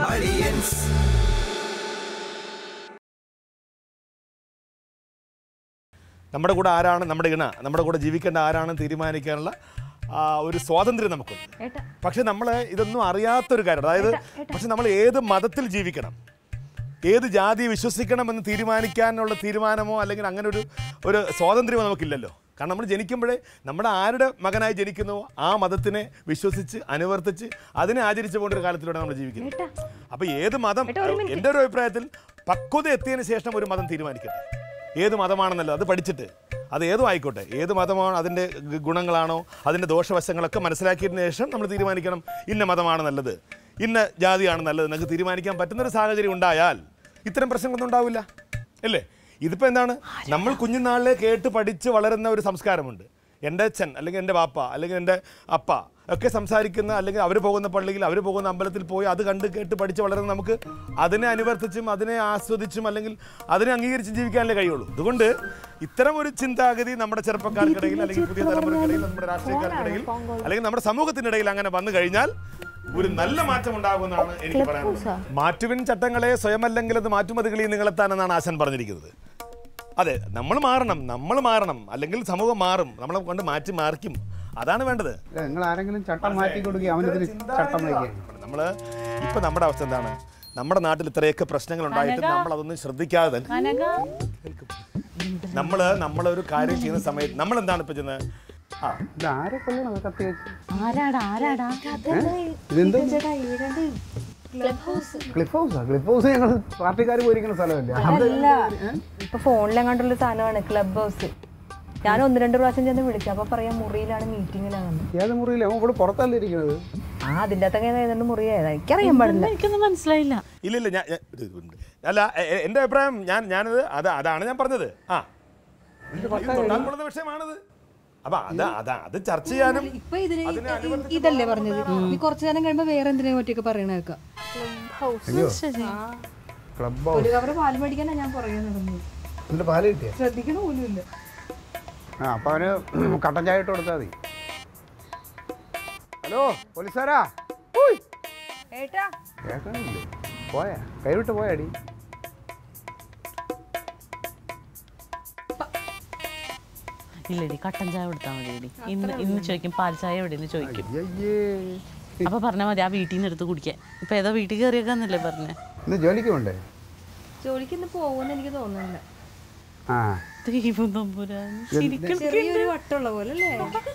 അളിയൻസ് നമ്മുടെ കൂടെ ആരാണ് നമ്മുടെ ഇണ നമ്മുടെ കൂടെ ജീവിക്കേണ്ട ആരാണെന്ന് തീരുമാനിക്കാനുള്ള ആ, ഒരു സ്വാതന്ത്ര്യം നമുക്കുണ്ട് ഏട്ടാ പക്ഷെ നമ്മൾ ഇതൊന്നും അറിയാത്തൊരു കാര്യം അതായത് പക്ഷെ നമ്മൾ ഏത് മതത്തിൽ ജീവിക്കണം ഏത് ജാതി വിശ്വസിക്കണമെന്ന് തീരുമാനിക്കാനുള്ള തീരുമാനമോ അല്ലെങ്കിൽ അങ്ങനെ ഒരു ഒരു സ്വാതന്ത്ര്യമോ നമുക്കില്ലല്ലോ കാരണം നമ്മൾ ജനിക്കുമ്പോഴേ നമ്മുടെ ആരുടെ മകനായി ജനിക്കുന്നുവോ ആ മതത്തിനെ വിശ്വസിച്ച് അനുവർത്തിച്ച് അതിനെ ആചരിച്ചു പോകേണ്ട ഒരു കാലത്തിലൂടെ നമ്മൾ ജീവിക്കുന്നത് അപ്പോൾ ഏത് മതം എൻ്റെ ഒരു അഭിപ്രായത്തിൽ പക്വത എത്തിയതിന് ശേഷം ഒരു മതം തീരുമാനിക്കട്ടെ ഏത് മതമാണെന്നല്ലോ അത് പഠിച്ചിട്ട് അത് ഏതും ആയിക്കോട്ടെ ഏത് മതമാണോ അതിൻ്റെ ഗ- ഗുണങ്ങളാണോ അതിൻ്റെ ദോഷവശങ്ങളൊക്കെ മനസ്സിലാക്കിയതിന് ശേഷം നമ്മൾ തീരുമാനിക്കണം ഇന്ന മതമാണ് നല്ലത് ഇന്ന ജാതിയാണ് നല്ലത് എന്നൊക്കെ തീരുമാനിക്കാൻ പറ്റുന്നൊരു സാഹചര്യം ഉണ്ടായാൽ ഇത്തരം പ്രശ്നങ്ങളൊന്നും ഉണ്ടാവില്ല അല്ലേ ഇതിപ്പോൾ എന്താണ് നമ്മൾ കുഞ്ഞുനാളിലെ കേട്ട് പഠിച്ച് വളരുന്ന ഒരു സംസ്കാരമുണ്ട് എൻ്റെ അച്ഛൻ അല്ലെങ്കിൽ എൻ്റെ വാപ്പ അല്ലെങ്കിൽ എൻ്റെ അപ്പ ഒക്കെ സംസാരിക്കുന്ന അല്ലെങ്കിൽ അവർ പോകുന്ന പള്ളിയിൽ അവർ പോകുന്ന അമ്പലത്തിൽ പോയി അത് കണ്ട് കേട്ട് പഠിച്ച് വളരുന്ന നമുക്ക് അതിനെ അനുവർത്തിച്ചും അതിനെ ആസ്വദിച്ചും അല്ലെങ്കിൽ അതിനെ അംഗീകരിച്ച് ജീവിക്കാനല്ലേ കഴിയുള്ളൂ അതുകൊണ്ട് ഇത്തരം ഒരു ചിന്താഗതി നമ്മുടെ ചെറുപ്പക്കാർക്കിടയിൽ അല്ലെങ്കിൽ പുതിയ തലമുറക്കിടയിൽ നമ്മുടെ രാഷ്ട്രീയക്കാർക്കിടയിൽ അല്ലെങ്കിൽ നമ്മുടെ സമൂഹത്തിനിടയിൽ അങ്ങനെ വന്നു കഴിഞ്ഞാൽ ഒരു നല്ല മാറ്റം ഉണ്ടാകുമെന്നാണ് എനിക്ക് പറയാനുള്ളത് മാറ്റുവിൻ ചട്ടങ്ങളെ സ്വയമല്ലെങ്കിൽ അത് മാറ്റുമതികളിൽ നിങ്ങളെത്താനെന്നാണ് ആശാൻ പറഞ്ഞിരിക്കുന്നത് അതെ നമ്മൾ മാറണം നമ്മൾ മാറണം അല്ലെങ്കിൽ സമൂഹം മാറും നമ്മളെ കൊണ്ട് മാറ്റി മാറിക്കും അതാണ് വേണ്ടത് അല്ല, നിങ്ങൾ ആരെങ്കിലും ചട്ടം മാറ്റി കൊടുക്കുക അവനതിന് ചട്ടം വയ്ക്കുക നമ്മൾ ഇപ്പൊ നമ്മുടെ അവസ്ഥ എന്താണ് നമ്മുടെ നാട്ടിൽ ഇത്രയൊക്കെ പ്രശ്നങ്ങൾ ഉണ്ടായിട്ട് നമ്മൾ അതൊന്നും ശ്രദ്ധിക്കാതെ തന്നെ കനക നമ്മള് നമ്മളൊരു കാര്യം ചെയ്യുന്ന സമയത്ത് നമ്മൾ എന്താണ് ഇപ്പൊ ചെയ്യുന്നത് ആ ഇത് ആരെ കൊല്ലണം കത്തി വെച്ച് ആരാടാ ആരാടാ ഇതെന്ത് ചേട്ടാ ഇവിടെ ക്ലിഫ് ഹൗസാ ക്ലിഫ് ഹൗസ് ഞങ്ങൾ പാർട്ടിക്കാർ പോയിരിക്കുന്ന സ്ഥലമല്ലേ അതല്ല ഇപ്പൊ ഫോണിലെങ്ങാണ്ടുള്ള സാധനമാണ് ക്ലബ് ഹൗസ് ഞാൻ ഒന്ന് രണ്ട് പ്രാവശ്യം ചെന്ന് വിളിച്ചു അപ്പൊ പറയാം മുറിയിലാണ് മീറ്റിങ്ങിലാണെന്ന് ഏത് മുറിയില്ല അവൻ ഇവിടെ പുറത്തല്ലേ ഇരിക്കുന്നത് ആ അതിന്റെ അകത്തൊക്കെ ഏതാണ്ട് മുറിയായതാ എനിക്കറിയാൻ പാടില്ല എനിക്കൊന്നും മനസ്സിലായില്ല ഇല്ല ഇല്ല ഞാൻ ഞാൻ- ഇത് ഉണ്ട്. അല്ല എ- എ- എൻ്റെ അഭിപ്രായം ഞാൻ ഞാനത് അത് അതാണ് ഞാൻ പറഞ്ഞത് ആ ഇത് തൊട്ടാൽ കൊള്ളുന്ന വിഷയമാണത് അപ്പൊ അത് അതാ അത് ചർച്ച ചെയ്യാനും ഇപ്പൊ ഇതിന് ഇതല്ലേ പറഞ്ഞത് നീ കുറച്ചു നേരം കഴിയുമ്പോ വേറെ എന്തിനെ പറ്റിയൊക്കെ പറയണേക്കാം ക്ലബ് ഹൗസ് ഒരു കവറ് പാല് മേടിക്കാനാ ഞാൻ പുറകെ നടന്നത് എന്നിട്ട് പാല് കിട്ടിയ ശ്രദ്ധിക്കണ പോലും ഇല്ല ആ അപ്പൊ അവന് കട്ടൻ ചായ ഇട്ട് കൊടുത്താൽ മതി ഹലോ പോലീസുകാരാ ഉയ്. ഏട്ടാ കേൾക്കണില്ലേ പോയാ കൈവിട്ട് പോയാടി ഇല്ലടി കട്ടൻ ചായ കൊടുത്താൽ മതി എടി ഇന്ന് ഇന്ന് ചോദിക്കും പാൽ ചായ എവിടെയെന്ന് ചോദിക്കും അയ്യേ അപ്പൊ പറഞ്ഞാൽ മതി ആ വീട്ടിൽ നിന്ന് എടുത്ത് കുടിക്കാൻ ഇപ്പൊ ഏതോ വീട്ടിൽ കയറിയേക്കാന്നല്ലേ പറഞ്ഞേ ഇന്ന് ജോലിക്ക് പോണ്ടേ ജോലിക്ക് ഇന്ന് പോകുമെന്ന് എനിക്ക് തോന്നുന്നില്ല ആ ദൈവം തമ്പുരാൻ ശരിക്കും ചെറിയൊരു വട്ടമുള്ള പോലെ അല്ലേ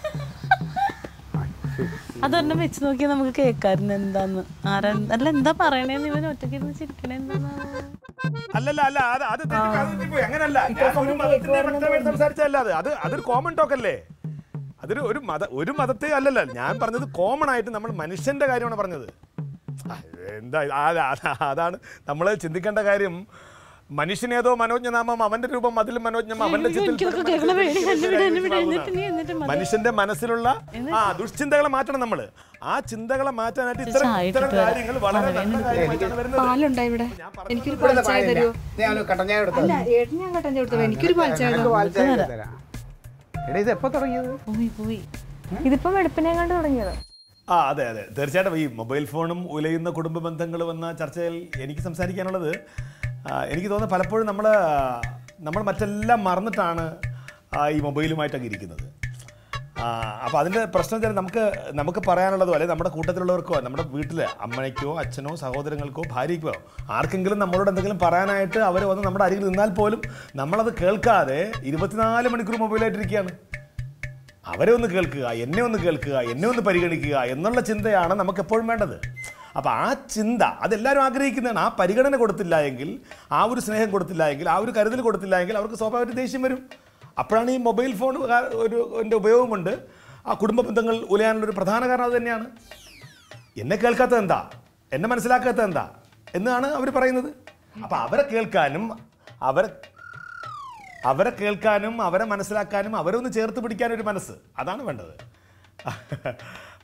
അതൊരെണ്ണം വെച്ച് നോക്കിയാൽ നമുക്ക് കേൾക്കാറുണ്ട് എന്താന്ന് ആരാ അല്ല എന്താ പറയണേന്ന് ഇവൻ ഒറ്റയ്ക്ക് ഇരുന്ന് ചിരിക്കണേ എന്താന്നാ അല്ലല്ല അല്ല അത് അത് തെറ്റി- അത് തെറ്റിപ്പോയി. അങ്ങനല്ല ഞാൻ ഒരു മതത്തിന്റെ പക്ഷം സംസാരിച്ചതല്ല അത് അത് അതൊരു കോമൺ ടോക്ക് അല്ലേ അതൊരു ഒരു മത ഒരു മതത്തെ അല്ലല്ല ഞാൻ പറഞ്ഞത് കോമൺ ആയിട്ട് നമ്മൾ മനുഷ്യന്റെ കാര്യമാണ് പറഞ്ഞത് ആ, എന്താ ഇത്? ആ, ആ, അതാണ് നമ്മൾ ചിന്തിക്കേണ്ട കാര്യം മനുഷ്യനേതോ മനോജ്ഞനാമം അവന്റെ രൂപം അതിലും മനോജ്ഞം അവന്റെ ചിത്തിൽ എനിക്കിതൊക്കെ കേൾക്കണ പേടി. എന്നെ വിട്, എന്നെ വിട്. എന്നിട്ട് നീ എന്നിട്ട് മതി. മനുഷ്യന്റെ മനസ്സിലുള്ള ആ ദുഷ്ചിന്തകളെ മാറ്റണം നമ്മള് ആ ചിന്തകളെ മാറ്റാനായിട്ട് ഇത്തരം ചായ ഇത്തരം ഇട്ടിട്ട് വരാം. കാര്യങ്ങൾ വളരെ നല്ല കാര്യമായിട്ടാണ് വരുന്നത് പാലുണ്ടോ ഇവിടെ എനിക്കൊരു പാൽ ചായ തരുമോ ഞാൻ കട്ടൻ ചായ എടുത്താൽ അല്ല ഏട്ടൻ ഞാൻ കട്ടൻ ചായ കൊടുത്തത് എനിക്കൊരു പാൽ ചായ തരുമോ? പാൽ ചായ തരാം എടാ ഇത് എപ്പോ തുടങ്ങിയത് പോയി പോയി ഇതിപ്പോ വെളുപ്പിനെ കണ്ട് തുടങ്ങിയത് ആ അതെ അതെ തീർച്ചയായിട്ടും ഈ മൊബൈൽ ഫോണും ഉലയുന്ന കുടുംബ ബന്ധങ്ങളും എന്ന ചർച്ചയിൽ എനിക്ക് സംസാരിക്കാനുള്ളത് ആ, എനിക്ക് തോന്നുന്നു പലപ്പോഴും നമ്മൾ നമ്മൾ മറ്റെല്ലാം മറന്നിട്ടാണ് ആ, ഈ മൊബൈലുമായിട്ടൊക്കെ ഇരിക്കുന്നത് അപ്പോൾ അതിൻ്റെ പ്രശ്നം വെച്ചാൽ നമുക്ക് നമുക്ക് പറയാനുള്ളതോ അല്ലെങ്കിൽ നമ്മുടെ കൂട്ടത്തിലുള്ളവർക്കോ നമ്മുടെ വീട്ടിൽ അമ്മയ്ക്കോ അച്ഛനോ സഹോദരങ്ങൾക്കോ ഭാര്യയ്ക്കോ ആർക്കെങ്കിലും നമ്മളോട് എന്തെങ്കിലും പറയാനായിട്ട് അവർ വന്ന് നമ്മുടെ അരികിൽ നിന്നാൽ പോലും നമ്മളത് കേൾക്കാതെ ഇരുപത്തിനാല് മണിക്കൂർ മൊബൈലായിട്ടിരിക്കുകയാണ് അവരെ ഒന്ന് കേൾക്കുക എന്നെ ഒന്ന് കേൾക്കുക എന്നെ ഒന്ന് പരിഗണിക്കുക എന്നുള്ള ചിന്തയാണ് നമുക്ക് എപ്പോഴും വേണ്ടത് അപ്പോൾ ആ ചിന്ത അതെല്ലാവരും ആഗ്രഹിക്കുന്നതാണ് ആ പരിഗണന കൊടുത്തില്ല എങ്കിൽ ആ ഒരു സ്നേഹം കൊടുത്തില്ല എങ്കിൽ ആ ഒരു കരുതൽ കൊടുത്തില്ല എങ്കിൽ അവർക്ക് സ്വാഭാവിക ദേഷ്യം വരും അപ്പോഴാണ് ഈ മൊബൈൽ ഫോൺ ഒരു എൻ്റെ ഉപയോഗം കൊണ്ട് ആ കുടുംബ ബന്ധങ്ങൾ ഉലയാനുള്ളൊരു പ്രധാന കാരണം അത് തന്നെയാണ് എന്നെ കേൾക്കാത്തത് എന്താ എന്നെ മനസ്സിലാക്കാത്തത് എന്താ എന്നാണ് അവർ പറയുന്നത് അപ്പം അവരെ കേൾക്കാനും അവർ അവരെ കേൾക്കാനും അവരെ മനസ്സിലാക്കാനും അവരെ ഒന്ന് ചേർത്ത് പിടിക്കാനും ഒരു മനസ്സ് അതാണ് വേണ്ടത്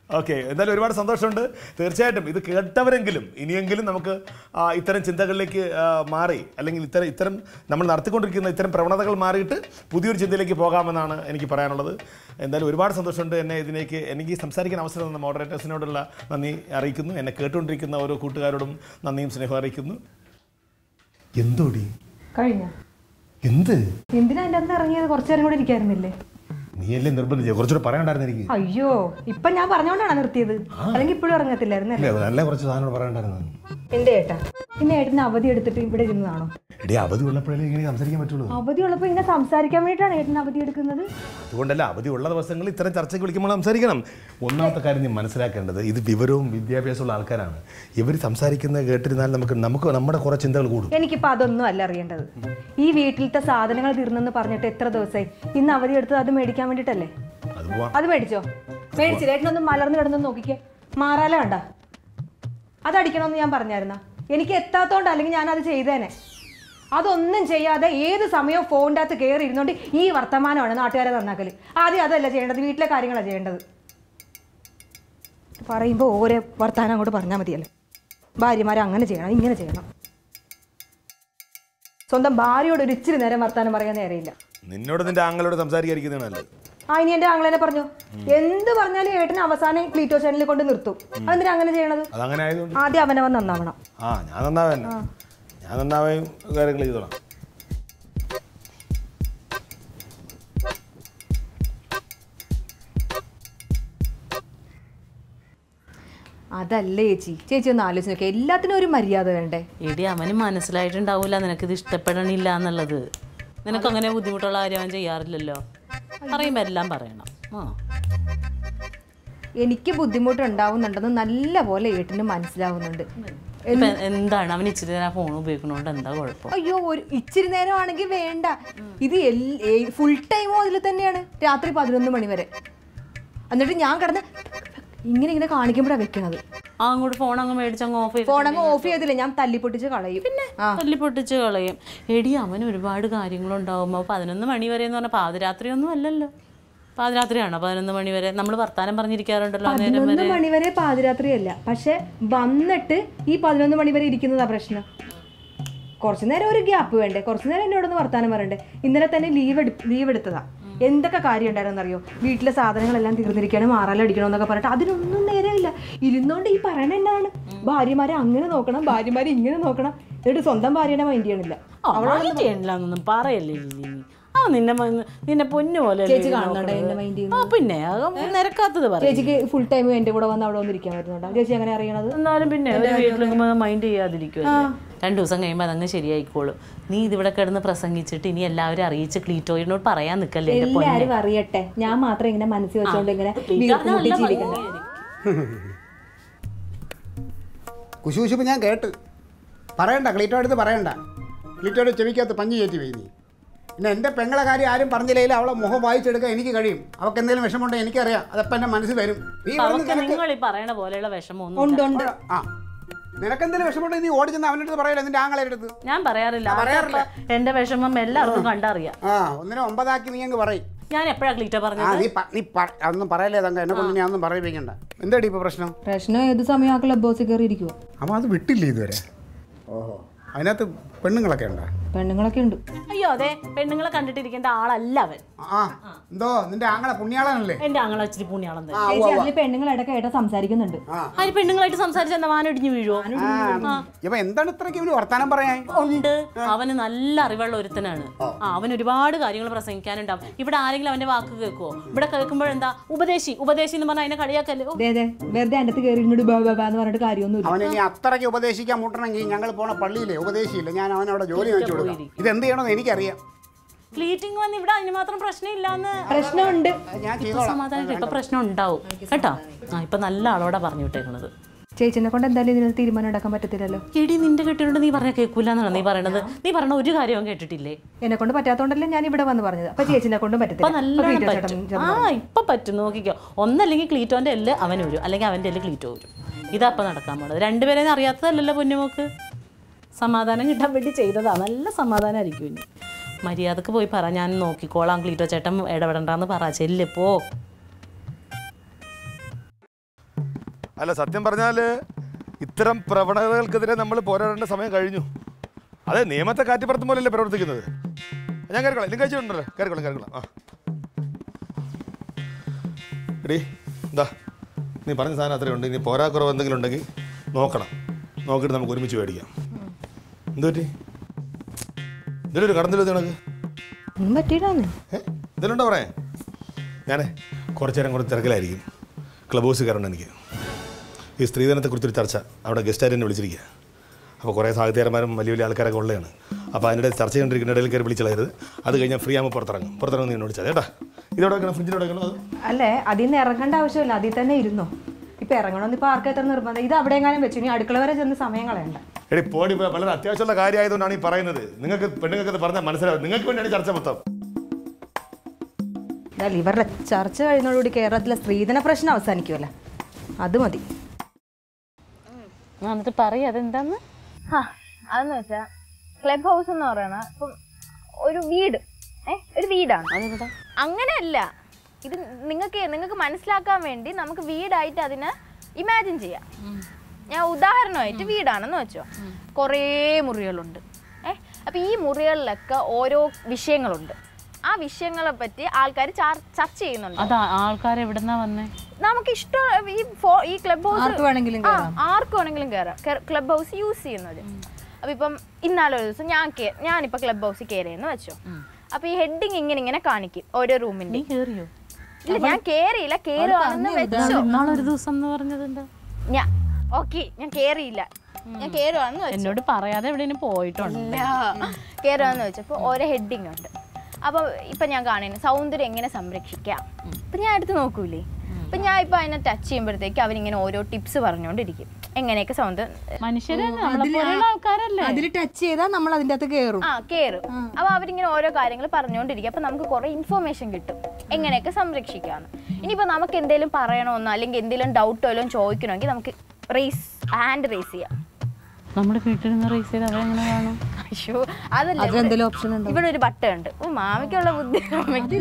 ഓക്കെ എന്തായാലും ഒരുപാട് സന്തോഷമുണ്ട് തീർച്ചയായിട്ടും ഇത് കേട്ടവരെങ്കിലും ഇനിയെങ്കിലും നമുക്ക് ആ, ഇത്തരം ചിന്തകളിലേക്ക് ആ, മാറി അല്ലെങ്കിൽ ഇത്തരം ഇത്തരം നമ്മൾ നടത്തിക്കൊണ്ടിരിക്കുന്ന ഇത്തരം പ്രവണതകൾ മാറിയിട്ട് പുതിയൊരു ചിന്തയിലേക്ക് പോകാമെന്നാണ് എനിക്ക് പറയാനുള്ളത് എന്തായാലും ഒരുപാട് സന്തോഷമുണ്ട് എന്നെ ഇതിലേക്ക് എനിക്ക് സംസാരിക്കാൻ അവസരം തന്ന മോഡറേറ്റേഴ്സിനോടുള്ള നന്ദി അറിയിക്കുന്നു എന്നെ കേട്ടുകൊണ്ടിരിക്കുന്ന ഓരോ കൂട്ടുകാരോടും നന്ദിയും സ്നേഹവും അറിയിക്കുന്നു എന്തോടി കഴിഞ്ഞ എന്ത് എന്തിനാ എൻ്റെ അന്ന് ഇറങ്ങിയത് കുറച്ചു നേരം കൂടെ ഇരിക്കായിരുന്നില്ലേ നീയല്ലേ നിർബന്ധിച്ചത് കുറച്ചുകൂടെ പറയാണ്ടായിരുന്നു എനിക്ക് അയ്യോ ഇപ്പൊ ഞാൻ പറഞ്ഞോണ്ടാണ് നിർത്തിയത് അല്ലെങ്കിൽ ഇപ്പോഴും ഇറങ്ങത്തില്ലായിരുന്നല്ലേ ഇല്ല, നല്ല കുറച്ച് സാധനം പറയണ്ടായിരുന്നു എന്റെ ഏട്ടാ പിന്നെ ഏട്ടന് അവധി എടുത്തിട്ട് ഇവിടെ ഇരുന്നതാണോ എടി അവധി ഉള്ളപ്പോഴല്ലേ ഇങ്ങനെ സംസാരിക്കാൻ പറ്റുള്ളൂ അവധി ഉള്ളപ്പോ ഇങ്ങനെ സംസാരിക്കാൻ വേണ്ടിയിട്ടാണ് ഏട്ടൻ അവധി എടുക്കുന്നത് അതുകൊണ്ടല്ല അവധി ഉള്ള ദിവസങ്ങളിൽ ഇത്തരം ചർച്ചയ്ക്ക് വിളിക്കുമ്പോൾ സംസാരിക്കണം ഒന്നാമത്തെ കാര്യം നീ മനസ്സിലാക്കേണ്ടത് ഇത് വിവരവും വിദ്യാഭ്യാസമുള്ള ആൾക്കാരാണ് ഇവർ സംസാരിക്കുന്നത് കേട്ടിരുന്നാൽ നമുക്ക് നമുക്ക് നമ്മുടെ കുറേ ചിന്തകൾ കൂടും എനിക്കിപ്പോ അതൊന്നും അല്ല അറിയേണ്ടത് ഈ വീട്ടിലത്തെ സാധനങ്ങൾ തീർന്നെന്ന് പറഞ്ഞിട്ട് എത്ര ദിവസമായി ഇന്ന് അവധി എടുത്തത് അത് മേടിക്കാൻ വേണ്ടിട്ടല്ലേ അത് പോവാം അത് മേടിച്ചോ മേടിച്ചില്ല ഏട്ടനൊന്ന് മലർന്ന് കിടന്ന് നോക്കിക്കേ മാറാല വേണ്ട അതടിക്കണമെന്ന് ഞാൻ പറഞ്ഞായിരുന്ന എനിക്ക് എത്താത്തോണ്ട് അല്ലെങ്കിൽ ഞാൻ അത് ചെയ്തേനെ അതൊന്നും ചെയ്യാതെ ഏത് സമയവും ഫോണിൻ്റെ അകത്ത് കയറി ഇരുന്നോണ്ട് ഈ വർത്തമാനമാണ് നാട്ടുകാരെ നന്നാക്കല് ആദ്യം അതല്ല ചെയ്യേണ്ടത് വീട്ടിലെ കാര്യങ്ങളാണ് ചെയ്യേണ്ടത് പറയുമ്പോൾ ഓരോ വർത്തമാനം അങ്ങോട്ട് പറഞ്ഞാൽ മതിയല്ലേ ഭാര്യമാരെ അങ്ങനെ ചെയ്യണം ഇങ്ങനെ ചെയ്യണം സ്വന്തം ഭാര്യയോട് ഒരു ഇച്ചിരി നേരം വർത്താനം പറയാൻ നേരെയില്ല നിന്നോട് നിന്റെ ആങ്ങളോട് സംസാരിക്കാതിരിക്കുന്നതാണ് നല്ലത് ആ ഇനി എന്റെ ആങ്ങളെന്നെ പറഞ്ഞു എന്ത് പറഞ്ഞാലും ഏട്ടന് അവസാനം ക്ലീറ്റോ ചാനലിൽ കൊണ്ട് നിർത്തും അതെന്തിനാ അങ്ങനെ ചെയ്യണത് അതങ്ങനെ ആയതുകൊണ്ട് ആദ്യം അവനവൻ നന്നാവണം ആ ഞാൻ നന്നാവാൻ ഞാൻ നന്നാവുകയും കാര്യങ്ങൾ ചെയ്തോളാം അതല്ലേ ചേച്ചി ചേച്ചി ഒന്ന് ആലോചിച്ച് നോക്കിയാൽ എല്ലാത്തിനും ഒരു മര്യാദ വേണ്ടേ എടി അവന് മനസ്സിലായിട്ടുണ്ടാവില്ല നിനക്കിത് ഇഷ്ടപ്പെടണില്ല എന്നുള്ളത് നിനക്ക് അങ്ങനെ ബുദ്ധിമുട്ടുള്ള കാര്യം അവൻ ചെയ്യാറില്ലല്ലോ പറയുമ്പോൾ എല്ലാം പറയണം ആ എനിക്ക് ബുദ്ധിമുട്ടുണ്ടാവുന്നുണ്ടെന്ന് നല്ല പോലെ ഏട്ടന് മനസ്സിലാവുന്നുണ്ട് ഇപ്പൊ എന്താണ് അവൻ ഇച്ചിരി നേരം ഫോൺ ഉപയോഗിക്കണോണ്ട് എന്താ കുഴപ്പം അയ്യോ ഒരു ഇച്ചിരി നേരം ആണെങ്കിൽ വേണ്ട ഇത് ഫുൾ ടൈമും അതിൽ തന്നെയാണ് രാത്രി പതിനൊന്ന് മണി വരെ എന്നിട്ട് ഞാൻ കിടന്ന് ഇങ്ങനെ ഇങ്ങനെ കാണിക്കുമ്പോഴാണ് വെക്കണത് ആ അങ്ങോട്ട് ഫോൺ അങ്ങ് മേടിച്ചങ്ങ് ഓഫ് ചെയ്ത് ഫോൺ അങ്ങ് ഓഫ് ചെയ്തില്ല ഞാൻ തല്ലിപ്പൊട്ടിച്ച് കളയും പിന്നെ ആ തല്ലി പൊട്ടിച്ച് കളയും എടി അവന് ഒരുപാട് കാര്യങ്ങളുണ്ടാവുമ്പോൾ പതിനൊന്ന് മണി വരെ എന്ന് പറഞ്ഞാൽ പാതിരാത്രി ഒന്നും അല്ലല്ലോ പാതിരാത്രിയാണോ പതിനൊന്ന് മണി വരെ നമ്മൾ വർത്താനം പറഞ്ഞിരിക്കാറുണ്ടല്ലോ ആ നേരം പതിനൊന്ന് വരെ മണി വരെ പാതിരാത്രിയല്ല പക്ഷെ വന്നിട്ട് ഈ പതിനൊന്ന് മണി വരെ ഇരിക്കുന്നതാ പ്രശ്നം കുറച്ചു നേരം ഒരു ഗ്യാപ്പ് വേണ്ടേ കുറച്ചു നേരം എന്നോടൊന്ന് വർത്താനം പറയണ്ടേ ഇന്നലെ തന്നെ ലീവ് എടു ലീവ് എടുത്തതാ എന്തൊക്കെ കാര്യം ഉണ്ടായിരുന്നു അറിയോ വീട്ടിലെ സാധനങ്ങളെല്ലാം തീർന്നിരിക്കണം മാറാലടിക്കണം എന്നൊക്കെ പറഞ്ഞിട്ട് അതിനൊന്നും നേരമില്ല ഇരുന്നോണ്ട് ഈ പറയണ എന്നാണ് ഭാര്യമാരെ അങ്ങനെ നോക്കണം ഭാര്യമാരെ ഇങ്ങനെ നോക്കണം എന്നിട്ട് സ്വന്തം ഭാര്യനെ മൈൻഡ് ചെയ്യണില്ല അവളോട് ചെയ്യണില്ല എന്നൊന്നും പറയല്ലേ ലിലി. ആ നിന്നെ മ- നിന്നെ പൊന്നു പോലെ അല്ലേ ചേച്ചി ലിലി കാണുന്നുണ്ടോ നോക്കണത്? എന്നെ മൈൻഡ് ആ പിന്നെ അത് നിരക്കാത്തത് പറയും ചേച്ചിക്ക് ഫുൾ ടൈം എന്റെ കൂടെ വന്ന് അവിടെ വന്നിരിക്കാൻ പറ്റുന്നുണ്ടോ ചേച്ചി അങ്ങനെ അറിയണത് എന്നാലും പിന്നെ ഒരു വീട്ടിലെങ്കിൽ മൈൻഡ് ചെയ്യാതിരിക്കുമല്ലേ രണ്ടു ദിവസം കഴിയുമ്പോൾ അതങ്ങ് ശരിയായിക്കോളും നീ ഇതിവിടെ കിടന്ന് പ്രസംഗിച്ചിട്ട് ഇനി എല്ലാവരും അറിയിച്ച് ക്ലീറ്റോയിനോട് പറയാൻ നിൽക്കല്ലേ എന്റെ പൊന്നെ എല്ലാരും അറിയട്ടെ ഞാൻ മാത്രം ഇങ്ങനെ മനസ്സിൽ വെച്ചോണ്ട് ഇങ്ങനെ വീർപ്പുമുട്ടി ജീവിക്കണ്ട കുശുകുശുപ്പ് ഞാൻ കേട്ട് പറയണ്ട ക്ലീറ്റോ എടുത്ത് പറയണ്ട ക്ലീറ്റോയുടെ ചെവിക്കകത്ത് പഞ്ഞി കയറ്റി പോയി നീ പിന്നെ എൻ്റെ പെങ്ങളെ കാര്യം ആരും പറഞ്ഞില്ലെങ്കിൽ അവളെ മുഖം വായിച്ചെടുക്കാൻ എനിക്ക് കഴിയും അവൾക്ക് എന്തെങ്കിലും വിഷമമുണ്ടെങ്കിൽ എനിക്കറിയാം അതപ്പം എൻ്റെ മനസ്സിൽ വരും നീ ഇവിടുന്ന് അവർക്ക് നിനക്ക് നിങ്ങൾ ഈ പറയണ പോലെയുള്ള വിഷമമൊന്നും ഉണ്ട് ഉണ്ട് ആ നിനക്കെന്തെങ്കിലും വിഷമമുണ്ടെങ്കിൽ നീ ഓടി ചെന്ന് അവൻ്റെ അടുത്ത് പറയല്ലോ നിന്റെ ആങ്ങളെ അടുത്ത് ഞാൻ പറയാറില്ല പറയാറില്ല. അതൊക്കെ എന്റെ വിഷമം എല്ലാവർക്കും കണ്ടറിയാം ആ ഒന്നിനെ ഒമ്പതാക്കി നീ അങ്ങ് പറയും ഞാൻ എപ്പോഴാ ക്ലീറ്റോ ആ പറഞ്ഞത് നീ പ- നീ പ- അതൊന്നും പറയല്ലേ തങ്ക എന്നെ കൊണ്ട് ഞാൻ ഒന്നും പറയിപ്പിക്കണ്ട എന്താടി ഇപ്പോൾ പ്രശ്നം പ്രശ്നം ഏത് സമയം ആ ക്ലബ് ഹൗസിൽ കയറി ഇരിക്കുവോ അപ്പോൾ അത് വിട്ടില്ലേ ഇതുവരെ ഓഹോ അതിനകത്ത് പെണ്ണുങ്ങളൊക്കെ ഉണ്ടോ പെണ്ണുങ്ങളൊക്കെ ഉണ്ട് അയ്യോ അതെ പെണ്ണുങ്ങളെ കണ്ടിട്ടിരിക്കേണ്ട ആളല്ല അവൻ ആ എന്തോ നിന്റെ ആങ്ങളെ പുണ്യാളനല്ലേ എന്റെ ആങ്ങളെ ഇച്ചിരി പുണ്യാളം തന്നെ ആ ചേച്ചി അതിൽ പെണ്ണുങ്ങൾ ഇടയ്ക്ക് ഏട്ടാ സംസാരിക്കുന്നുണ്ട് ആ അതിന് പെണ്ണുങ്ങളായിട്ട് സംസാരിച്ച വാനൊടിഞ്ഞു വീഴുവോ ആ ഇപ്പൊ എന്താണ് ഇത്രയ്ക്ക് ഇവന് വർത്താനം പറയാൻ ഉണ്ട് അവന് നല്ല അറിവുള്ള ഒരുത്തനാണ് ആ അവൻ ഒരുപാട് കാര്യങ്ങൾ പ്രസംഗിക്കാനുണ്ടാവും ഇവിടെ ആരെങ്കിലും അവന്റെ വാക്ക് കേൾക്കുവോ ഇവിടെ കേൾക്കുമ്പോഴെന്താ ഉപദേശി ഉപദേശി എന്ന് പറഞ്ഞാൽ അതിനെ കളിയാക്കല്ലേ ഓ, അതെ അതെ വെറുതെ എൻ്റെ അടുത്ത് കയറി ഇരുന്നിട്ട് ബാ ബാ ബാ എന്ന് പറഞ്ഞിട്ട് കാര്യമൊന്നുമില്ല അവനെ ഇനി അത്രയ്ക്ക് ഉപദേശിക്കാൻ മുട്ടണമെങ്കിൽ ഞങ്ങൾ പോണ പള്ളിയിലെ ഉപദേശിയില്ല ഞാൻ അവനവിടെ ജോലി വെച്ചു കൊടുക്കാം ഇതെന്ത് ചെയ്യണമെന്ന് എനിക്കറിയാം ഫ്ലീറ്റിംഗ് വന്ന് ഇവിടെ അതിന് മാത്രം പ്രശ്നമില്ലാന്ന് പ്രശ്നമുണ്ട് അത് ഞാൻ ഇപ്പൊ ചെയ്തോളാം സമാധാനം ഇപ്പൊ പ്രശ്നം ഉണ്ടാവും കേട്ടോ ആ ഇപ്പൊ നല്ല ആളോടാ പറഞ്ഞു വിട്ടേക്കണത് ചേച്ചിനെ കൊണ്ട് എന്തായാലും ഇതിനൊരു തീരുമാനം എടുക്കാൻ പറ്റത്തില്ലല്ലോ എടി നിന്റെ കെട്ടിയോണ്ട് നീ പറഞ്ഞ കേൾക്കൂല എന്നാണ് നീ പറയണത് നീ പറഞ്ഞ ഒരു കാര്യവും കേട്ടിട്ടില്ലേ എന്നെ കൊണ്ട് പറ്റാത്തോണ്ടല്ലേ ഞാൻ ഇവിടെ വന്ന് പറഞ്ഞത് അപ്പൊ ചേച്ചിനെ കൊണ്ടും ഇപ്പൊ പറ്റത്തില്ല നല്ല അപ്പൊ ക്ലീറ്റോ പറ്റും ചേട്ടൻ ആ ഇപ്പൊ പറ്റും നോക്കിക്കോ ഒന്നല്ലെങ്കിൽ ക്ലീറ്റോന്റെ എല്ല് അവൻ വരും അല്ലെങ്കിൽ അവന്റെ എല്ല് ക്ലീറ്റോ വരും ഇതാ ഇപ്പൊ നടക്കാൻ പോണത് രണ്ടുപേരെയും അറിയാത്തതല്ലല്ലോ പൊന്നുമോക്ക് സമാധാനം കിട്ടാൻ വേണ്ടി ചെയ്തതാ നല്ല സമാധാനമായിരിക്കും ഇനി മര്യാദക്ക് പോയി പറ ഞാൻ നോക്കിക്കോളാം ക്ലീറ്റോ ചേട്ടൻ ഇടപെടണ്ടെന്ന് പറ ചെല്ല് പോ അല്ല സത്യം പറഞ്ഞാൽ ഇത്തരം പ്രവണതകൾക്കെതിരെ നമ്മൾ പോരാടേണ്ട സമയം കഴിഞ്ഞു അതെ നിയമത്തെ കാറ്റിപ്പുറത്തും പോലെയല്ലേ പ്രവർത്തിക്കുന്നത് ഞാൻ കയറിക്കോളാം ഇല്ലെങ്കിൽ കഴിച്ചിട്ടുണ്ടല്ലോ കയറിക്കോളാം കയറിക്കോളാം ആ എടീ എന്താ നീ പറഞ്ഞ സാധനം അത്രയും ഉണ്ട് ഇനി പോരാക്കുറവ് എന്തെങ്കിലും ഉണ്ടെങ്കിൽ നോക്കണം നോക്കിയിട്ട് നമുക്ക് ഒരുമിച്ച് മേടിക്കാം എന്ത് പറ്റി ഇതിലൊരു കടന്നില്ല നിനക്ക് ഒന്നും പറ്റിയിട്ടാന്ന് ഏ ഇതിലുണ്ടോ പറയാൻ ഞാനേ കുറച്ചു നേരം കൂടെ തിരക്കിലായിരിക്കും ക്ലബ് ഹൗസിൽ കയറണം എനിക്ക് ഈ സ്ത്രീധനത്തെക്കുറിച്ചൊരു ചർച്ച അവിടെ ഗസ്റ്റായിട്ട് എന്നെ വിളിച്ചിരിക്കുക അപ്പോൾ കുറേ സാഹിത്യകാരന്മാരും വലിയ വലിയ ആൾക്കാരൊക്കെ ഉള്ളതാണ് അപ്പോൾ അതിനിടെ ചർച്ച ചെയ്തുകൊണ്ടിരിക്കുന്ന ഇടയിൽ കയറി വിളിച്ചളയരുത് അത് കഴിഞ്ഞാൽ ഫ്രീ ആകുമ്പോൾ പുറത്തിറങ്ങും പുറത്തിറങ്ങും നീ എന്നോട് വിളിച്ചാൽ കേട്ടാ ഇതോടെ വെക്കണം ഫ്രിഡ്ജിനോട് വെക്കണം അത് അല്ലേ അതിൽ നിന്ന് ഇറങ്ങേണ്ട ആവശ്യമില്ല അതിൽ തന്നെ ഇരുന്നോ ഇപ്പൊ ഇറങ്ങണമെന്ന് ഇപ്പൊ ആർക്കും എത്ര നിർബന്ധം ഇത് അവിടെ എങ്ങാനും വെച്ചു ഇനി അടുക്കള വരെ ചെന്ന് സമയം കളയണ്ട എടി പോടി പോയി വളരെ അത്യാവശ്യമുള്ള കാര്യമായതുകൊണ്ടാണ് ഈ പറയുന്നത് നിങ്ങൾക്ക് പെണ്ണുങ്ങൾക്ക് ഇത് പറഞ്ഞാൽ മനസ്സിലാവും നിങ്ങൾക്ക് വേണ്ടിയാണ് ഈ ചർച്ച മൊത്തം എന്തായാലും ഇവരുടെ ചർച്ച കഴിയുന്നതോടുകൂടി കേരളത്തിലെ സ്ത്രീധന പ്രശ്നം അവസാനിക്കുമല്ലോ അത് മതി ആ, എന്നിട്ട് പറയും അതെന്താന്ന് ഹാ, അതെന്ന് വെച്ചാ ക്ലബ് ഹൗസ് എന്ന് പറയണ ഇപ്പം ഒരു വീട് ഏ ഒരു വീടാണ് അതെന്താ അങ്ങനെയല്ല ഇത് നിങ്ങൾക്ക് നിങ്ങൾക്ക് മനസ്സിലാക്കാൻ വേണ്ടി നമുക്ക് വീടായിട്ട് അതിനെ ഇമാജിൻ ചെയ്യാം ഞാൻ ഉദാഹരണമായിട്ട് വീടാണെന്ന് വെച്ചോ കുറേ മുറികളുണ്ട് ഏ അപ്പം ഈ മുറികളിലൊക്കെ ഓരോ വിഷയങ്ങളുണ്ട് ആ വിഷയങ്ങളെ പറ്റി ആൾക്കാർ ചർച്ച ചെയ്യുന്നുണ്ട് അത് ആൾക്കാർ എവിടെന്നാ വന്നേ നമുക്ക് ഇഷ്ടം ഈ ഫോ- ഈ ക്ലബ് ഹൗസ് ആർക്ക് വേണമെങ്കിലും ആ, ആർക്ക് വേണമെങ്കിലും കയറാം ക്ലബ് ഹൗസ് യൂസ് ചെയ്യുന്നത് അപ്പൊ ഇപ്പം ഇന്നാലൊരു ദിവസം ഞാൻ കേ- ഞാനിപ്പോ ക്ലബ് ഹൗസിൽ കയറിയെന്ന് വെച്ചോ അപ്പൊ ഈ ഹെഡിങ് ഇങ്ങനെ ഇങ്ങനെ കാണിക്കും ഓരോ റൂമിന്റെ നീ കേറിയോ ഇല്ല ഞാൻ കേറിയില്ല കേറുവാണെന്ന് വെച്ചോ ഇന്നാളൊരു ദിവസം എന്ന് പറഞ്ഞത് എന്താ ഞാൻ ഓക്കെ ഞാൻ കേറിയില്ല ഞാൻ കേറുവാണെന്ന് വെച്ചോ എന്നോട് പറയാതെ എവിടെയും പോയിട്ടുണ്ട് കയറുകയെന്ന് വെച്ചപ്പോൾ ഓരോ ഹെഡിങ് ഉണ്ട് അപ്പോൾ ഇപ്പം ഞാൻ കാണുന്നത് സൗന്ദര്യം എങ്ങനെ സംരക്ഷിക്കാം അപ്പം ഞാൻ എടുത്ത് നോക്കൂലേ അപ്പം ഞാൻ ഇപ്പം അതിനെ ടച്ച് ചെയ്യുമ്പോഴത്തേക്ക് അവരിങ്ങനെ ഓരോ ടിപ്സ് പറഞ്ഞുകൊണ്ടിരിക്കും എങ്ങനെയൊക്കെ സൗന്ദര്യം മനുഷ്യരെ നമ്മളെ പോലെയുള്ള ആൾക്കാരല്ലേ അതിൽ ടച്ച് ചെയ്താൽ നമ്മൾ അതിന്റെ അകത്ത് കയറും ആ കയറും അപ്പോൾ അവരിങ്ങനെ ഓരോ കാര്യങ്ങൾ പറഞ്ഞുകൊണ്ടിരിക്കും അപ്പം നമുക്ക് കുറേ ഇൻഫർമേഷൻ കിട്ടും എങ്ങനെയൊക്കെ സംരക്ഷിക്കാമെന്ന് ഇനിയിപ്പോൾ നമുക്ക് എന്തെങ്കിലും പറയണമെന്നോ അല്ലെങ്കിൽ എന്തെങ്കിലും ഡൗട്ടോ വല്ലതും ചോദിക്കണമെങ്കിൽ നമുക്ക് റേസ് ഹാൻഡ് റേസ് ചെയ്യാം നമ്മുടെ വീട്ടിൽ നിന്ന് റേസ് ചെയ്ത് അവരെങ്ങനെ കാണും അയ്യോ അതല്ല അതിലെന്തെങ്കിലും ഓപ്ഷൻ ഉണ്ടോ ഇവിടെ ഒരു ബട്ടൺ ഉണ്ട് ഓ മാമിക്കുള്ള ബുദ്ധി അമ്മയ്ക്ക്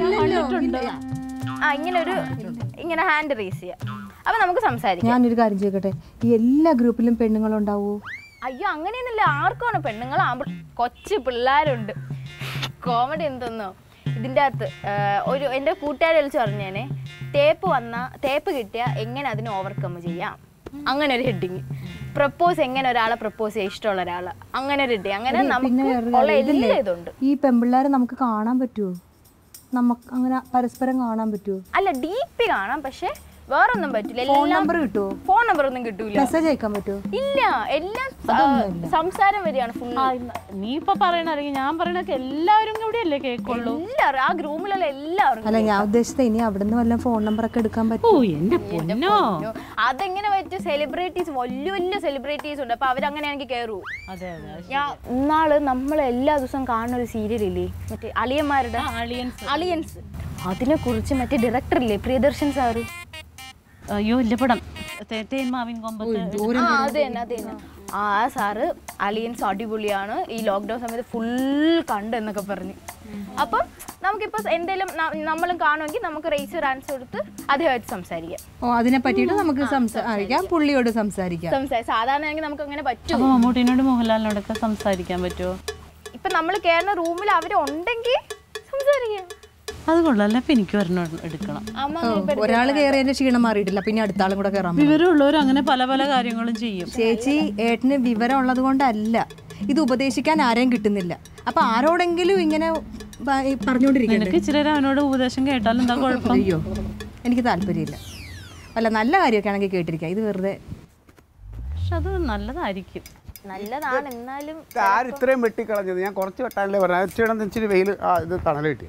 ആ ഇങ്ങനെ ഒരു ഇങ്ങനെ ഹാൻഡ് റേസ് ചെയ്യാം അപ്പൊ നമുക്ക് സംസാരിക്കാം ഞാനൊരു കാര്യം ചോദിക്കട്ടെ ഈ എല്ലാ ഗ്രൂപ്പിലും പെണ്ണുങ്ങളുണ്ടാവോ അയ്യോ അങ്ങനെയൊന്നുമില്ല ആർക്കാണ് പെണ്ണുങ്ങൾ ആമ്പിൾ കൊച്ചു പിള്ളേരുണ്ട് കോമഡി എന്തെന്നോ ഇതിൻ്റെ അകത്ത് ആ, ഒരു എൻ്റെ കൂട്ടുകാരി വിളിച്ച് പറഞ്ഞേനെ തേപ്പ് വന്ന തേപ്പ് കിട്ടിയാൽ എങ്ങനെ അതിനെ ഓവർകം ചെയ്യാം അങ്ങനെ ഒരു ഹെഡിങ് പ്രപ്പോസ് എങ്ങനെ ഒരാളെ പ്രപ്പോസ് ചെയ്യാം ഇഷ്ടമുള്ള ഒരാളെ അങ്ങനെ ഒരു ഹെഡിങ് അങ്ങനെ പിന്നെ നമുക്ക് വേറൊരു ഉള്ള കാര്യം, ഇതില്ലേ? എല്ലാ ഇതുണ്ട് ഈ പെമ്പിള്ളേരെ നമുക്ക് കാണാൻ പറ്റുമോ നമുക്ക് അങ്ങനെ പരസ്പരം കാണാൻ പറ്റുമോ അല്ല ഡി പി കാണാം പക്ഷെ വേറൊന്നും പറ്റില്ല ഫോൺ എല്ലാം നമ്പർ കിട്ടുമോ ഫോൺ നമ്പർ ഒന്നും കിട്ടൂല മെസ്സേജ് അയക്കാൻ പറ്റുമോ ഇല്ല എല്ലാം ആ, സംസാരം വരികയാണ് ഫുൾ ആ, ഇന്ന് നീ ഇപ്പൊ പറയണ അല്ലെങ്കിൽ ഞാൻ പറയണൊക്കെ എല്ലാവരും കൂടിയല്ലേ കേക്കുള്ളൂ എല്ലാവരും ആ ഗ്രൂമിലുള്ള എല്ലാവർക്കും അല്ല ഞാൻ ഉദ്ദേശിച്ചത് ഇനി അവിടുന്ന് വല്ല ഫോൺ നമ്പർ ഒക്കെ എടുക്കാൻ ഓ പറ്റും എന്റെ പൊന്നോ അതെങ്ങനെ പറ്റും സെലിബ്രിറ്റീസ് വലിയ വലിയ സെലിബ്രിറ്റീസ് ഉണ്ട് അപ്പൊ അവരങ്ങനെയാണെങ്കിൽ കയറൂ അതെ അതെ ഞാൻ ഇന്നാള് നമ്മൾ എല്ലാ ദിവസവും കാണുന്ന ഒരു സീരിയൽ ഇല്ലേ മറ്റേ അളിയന്മാരുടെ അളിയൻസ് അളിയൻസ് അതിനെ കുറിച്ച് മറ്റേ ഡയറക്ടർ ഇല്ലേ പ്രിയദർശൻ സാറ് അയ്യോ ഇല്ല പടം തേ- തേൻ മാവിൻ കൊമ്പത്ത് ആ അത് തന്നെ അത് തന്നെ ആ സാറ് അലിയൻസ് അടിപൊളിയാണ് ഈ ലോക്ക്ഡൗൺ സമയത്ത് ഫുൾ കണ്ട് എന്നൊക്കെ പറഞ്ഞ് അപ്പം നമുക്കിപ്പോൾ എന്തെങ്കിലും ന- നമ്മളും കാണുമെങ്കിൽ നമുക്ക് റേസ് ഒരു ആൻസർ കൊടുത്ത് അദ്ദേഹമായിട്ട് സംസാരിക്കാം ഓ അതിനെ പറ്റിയിട്ട് നമുക്ക് സംസാരിക്കാം പുള്ളിയോട് സംസാരിക്കാം സംസാരിക്കാം സാധാരണയാണെങ്കിൽ നമുക്ക് അങ്ങനെ പറ്റും അപ്പൊ മമ്മൂട്ടിനോട് മോഹൻലാലിനോടൊക്കെ സംസാരിക്കാൻ പറ്റുമോ ഇപ്പം നമ്മൾ കയറുന്ന റൂമിൽ അവരുണ്ടെങ്കിൽ സംസാരിക്കാം അത് കൊള്ളാം അപ്പൊ എനിക്ക് ഒരെണ്ണം എടുക്കണം അമ്മ അങ്ങനെ ഇപ്പൊ ഒരാൾ കയറിയതിന്റെ ക്ഷീണം മാറിയിട്ടില്ല പിന്നെ അടുത്ത ആളും കൂടെ കയറാൻ പറ്റും വിവരമുള്ളവർ അങ്ങനെ പല പല കാര്യങ്ങളും ചെയ്യും ചേച്ചി ഏട്ടന് വിവരം ഉള്ളത് കൊണ്ടല്ല ഇത് ഉപദേശിക്കാൻ ആരെയും കിട്ടുന്നില്ല അപ്പൊ ആരോടെങ്കിലും ഇങ്ങനെ പ- ഈ പറഞ്ഞുകൊണ്ടിരിക്കണ്ടേ നിനക്ക് ഇച്ചിരി നേരം അവനോട് ഉപദേശം കേട്ടാൽ എന്താ കുഴപ്പം അയ്യോ എനിക്ക് താല്പര്യമില്ല അല്ല നല്ല കാര്യമൊക്കെ ആണെങ്കിൽ കേട്ടിരിക്കാം ഇത് വെറുതെ പക്ഷെ അത് നല്ലതായിരിക്കും നല്ലതാണ് എന്നാലും ആര് ഇത്രയും വെട്ടിക്കളഞ്ഞത് ഞാൻ കുറച്ച് വെട്ടാനല്ലേ പറഞ്ഞത് ഇച്ചിരി ഇച്ചിരി വെയിൽ ആ ഇത് തണൽ കിട്ടി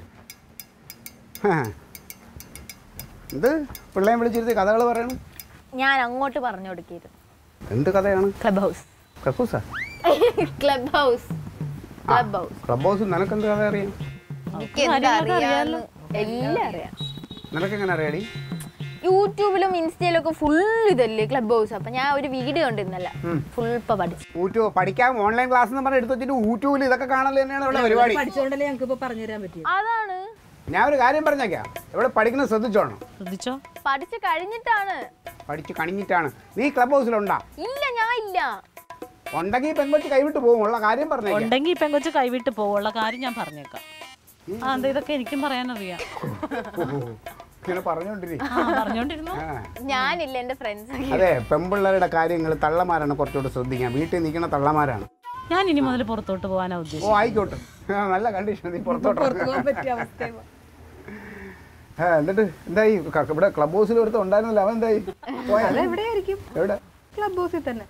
എന്ത് പിള്ളേം വിളിച്ചിരുത്തി കഥകൾ പറയണം ഞാൻ അങ്ങോട്ട് പറഞ്ഞു കൊടുക്കരുത് എന്ത് കഥയാണ് Clubhouse club Clubhouse Clubhouse Clubhouse നിനക്കെന്ത് കഥ അറിയാം എനിക്ക് എന്താ അറിയാന്ന് എല്ലാം അറിയാം നിനക്കെങ്ങനെ അറിയാടി യൂട്യൂബിലും ഇൻസ്റ്റയിലും ഒക്കെ ഫുൾ ഇതല്ലേ ക്ലബ് ഹൗസ് അപ്പൊ ഞാൻ ഒരു വീഡിയോ കണ്ടിരുന്നല്ല ഫുൾ ഇപ്പൊ പഠിച്ചു യൂട്യൂബ് പഠിക്കാൻ ഓൺലൈൻ ക്ലാസ് എന്ന് പറഞ്ഞ് എടുത്ത് വെച്ചിട്ട് യൂട്യൂബിൽ ഇതൊക്കെ കാണൽ തന്നെയാണ് ഇവിടെ പരിപാടി പഠിച്ചുകൊണ്ടല്ലേ ഞങ്ങൾക്ക് ഇപ്പൊ പറഞ്ഞുതരാൻ പറ്റിയത് അതാണ് ഞാൻ ഒരു കാര്യം പറഞ്ഞേക്കാം ഇവിടെ പഠിക്കുന്നത് ശ്രദ്ധിച്ചോണം ശ്രദ്ധിച്ചോ പഠിച്ചു കഴിഞ്ഞിട്ടാണ് പഠിച്ച് കണിഞ്ഞിട്ടാണ് നീ ക്ലബ് ഹൗസിലുണ്ടാ ഇല്ല ഞാൻ ഇല്ല ഉണ്ടെങ്കിൽ പെൺകൊച്ച് കൈവിട്ട് പോകും ഉള്ള കാര്യം പറഞ്ഞേക്കാം ഉണ്ടെങ്കിൽ ഇപ്പം കൊച്ചു കൈവിട്ട് പോവുള്ള കാര്യം ഞാൻ പറഞ്ഞേക്കാം ആ എന്താ ഇതൊക്കെ എനിക്കും പറയാനറിയാം ഇങ്ങനെ പറഞ്ഞോണ്ടിരി ആ പറഞ്ഞോണ്ടിരുന്നു ആ ഞാനില്ല എന്റെ ഫ്രണ്ട്സ് അതെ പെമ്പിള്ളേരുടെ കാര്യങ്ങൾ തള്ളമാരാണ് കുറച്ചുകൂടെ ശ്രദ്ധിക്കാൻ വീട്ടിൽ നിൽക്കുന്ന തള്ളമാരാണ് ഞാൻ ഇനി മുതൽ പുറത്തോട്ട് പോകാനാ ഓ ഉദ്ദേശിച്ചത് ആയിക്കോട്ടെ ആ, നല്ല കണ്ടീഷൻ നീ പുറത്തോട്ട് പുറത്തു പോകാൻ പറ്റിയ അവസ്ഥ ആ, എന്നിട്ട് എന്തായി ക- ഇവിടെ ക്ലബ് ഹൗസിൽ ഒരുത്തം ഉണ്ടായിരുന്നല്ലോ അവൻ എന്തായി പോയാ? അത് എവിടെയായിരിക്കും എവിടെ ക്ലബ് ഹൗസിൽ തന്നെ